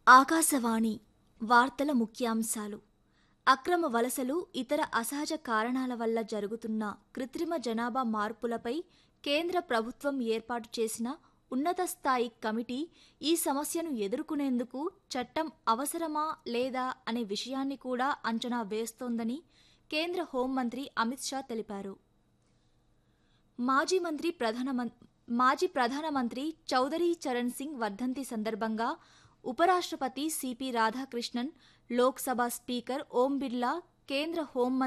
ఆకాశవాణి వార్తల ముఖ్యాంశాలు అక్రమ వలసలు ఇతర అసహజ కారణాల వల్ల జరుగుతున్న కృత్రిమ జనాభా మార్పులపై కేంద్ర ప్రభుత్వం ఏర్పాటు చేసిన ఉన్నత స్థాయి కమిటీ ఈ సమస్యను ఎదుర్కొనేందుకు చట్టం అవసరమా లేదా అనే విషయాన్ని కూడా అంచనా వేస్తోందని కేంద్ర హోంమంత్రి అమిత్ షా తెలిపారు మాజీ మంత్రి ప్రధానమం మాజీ ప్రధానమంత్రి చౌదరి చరణ్ సింగ్ వర్ధంతి సందర్భంగా ఉపరాష్ట్రపతి సిపి రాధాకృష్ణన్ లోక్సభ స్పీకర్ ఓం బిర్లా కేంద్ర హోంమంత్రి